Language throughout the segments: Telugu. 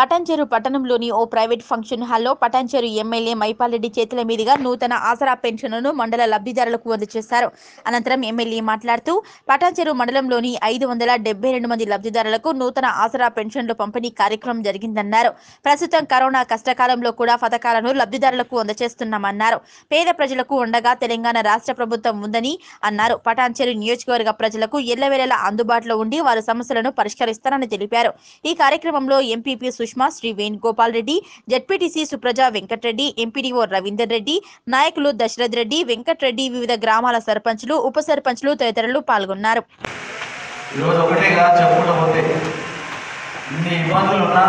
పటాన్చెరు పట్టణంలోని ఓ ప్రైవేట్ ఫంక్షన్ హాల్లో పటాన్చెరు ఎమ్మెల్యే మైపాల్రెడ్డి చేతుల మీదుగా నూతన ఆసరా పెన్షన్ను మండల లబ్ధిదారులకు అందజేశారు అనంతరం ఎమ్మెల్యే మాట్లాడుతూ పటాన్చెరు మండలంలోని ఐదు వందల డెబ్బై రెండు మంది లబ్ధిదారులకు నూతన ఆసరా పెన్షన్లు పంపిణీ కార్యక్రమం జరిగిందన్నారు ప్రస్తుతం కరోనా కష్టకాలంలో కూడా పథకాలను లబ్ధిదారులకు అందజేస్తున్నామన్నారు పేద ప్రజలకు ఉండగా తెలంగాణ రాష్ట్ర ప్రభుత్వం ఉందని అన్నారు పటాన్చెరు నియోజకవర్గ ప్రజలకు ఎల్లవేళలా అందుబాటులో ఉండి వారి సమస్యలను పరిష్కరిస్తారని తెలిపారు ఈ కార్యక్రమంలో MPP Sushma Sri Venugopal Reddy ZPTC Supraja Venkatreddy MPDO Ravinder Reddy నాయకులు దశరథ్ రెడ్డి వెంకటరెడ్డి వివిధ గ్రామాల సర్పంచులు ఉప సర్పంచులు తదితరులు పాల్గొన్నారు ఈరోజు ఒకటేగా చెప్పుకుంటూ పోతే ఇన్ని ఇబ్బందులు ఉన్నా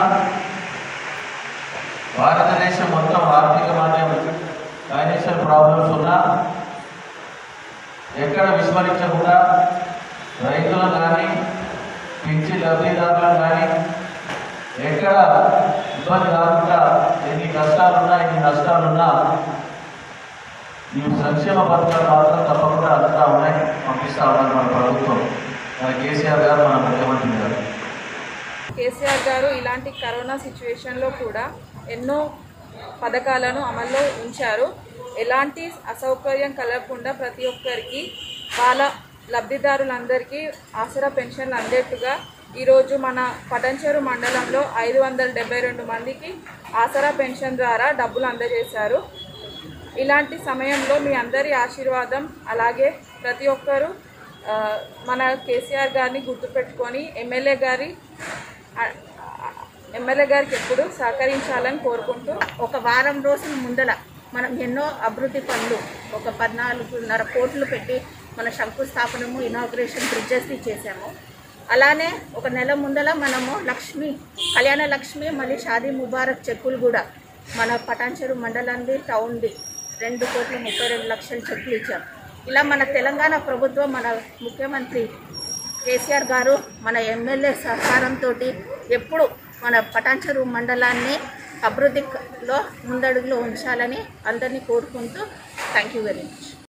భారతదేశం మొత్తం ఆర్థిక మాన్యం ఫైనాన్షియల్ ప్రాబ్లమ్స్ ఉన్నా ఎక్కడ విస్మరించకుండా రైతులను కానీ పెంచి లబ్ధిదారులను కానీ ఎక్కడ ఇబ్బంది కాకుండా ఎన్ని కష్టాలున్నా ఎన్ని నష్టాలున్నా ఈ సంక్షేమ పథకాలు మాత్రం తప్పకుండా అందుతా ఉన్నాయి పంపిస్తా ఉన్నారు మన ప్రభుత్వం మన కేసీఆర్ గారు మన ముఖ్యమంత్రి గారు కేసీఆర్ గారు ఇలాంటి కరోనా సిచ్యువేషన్లో కూడా ఎన్నో పథకాలను అమల్లో ఉంచారు ఎలాంటి అసౌకర్యం కలగకుండా ప్రతి ఒక్కరికి వాళ్ళ లబ్ధిదారులందరికీ ఆసరా పెన్షన్లు అందేట్టుగా ఈరోజు మన పటంచెరు మండలంలో ఐదు వందల డెబ్బై రెండు మందికి ఆసరా పెన్షన్ ద్వారా డబ్బులు అందజేశారు ఇలాంటి సమయంలో మీ అందరి ఆశీర్వాదం అలాగే ప్రతి ఒక్కరూ ఆ, మన కేసీఆర్ గారిని గుర్తుపెట్టుకొని ఎమ్మెల్యే గారి ఆ, ఎమ్మెల్యే గారికి ఎప్పుడు సహకరించాలని కోరుకుంటూ ఒక వారం రోజుల ముందల మనం ఎన్నో అభివృద్ధి పనులు ఒక పద్నాలుగున్నర కోట్లు పెట్టి మన శంకుస్థాపనము ఇనాగ్రేషన్ బ్రిడ్జెస్ చేసాము అలానే ఒక నెల ముందల మనము లక్ష్మి కళ్యాణ లక్ష్మి మళ్ళీ షాదీ ముబారక్ చెక్కులు కూడా మన పటాన్చెరు మండలంది టౌన్ది రెండు కోట్ల ముప్పై రెండు లక్షల చెక్కులు ఇచ్చాం ఇలా మన తెలంగాణ ప్రభుత్వం మన ముఖ్యమంత్రి కేసీఆర్ గారు మన ఎమ్మెల్యే సహకారంతో ఎప్పుడు మన పటాన్చెరు మండలాన్ని అభివృద్ధిలో ముందడుగులో ఉంచాలని అందరినీ కోరుకుంటూ థ్యాంక్ యూ వెరీ మచ్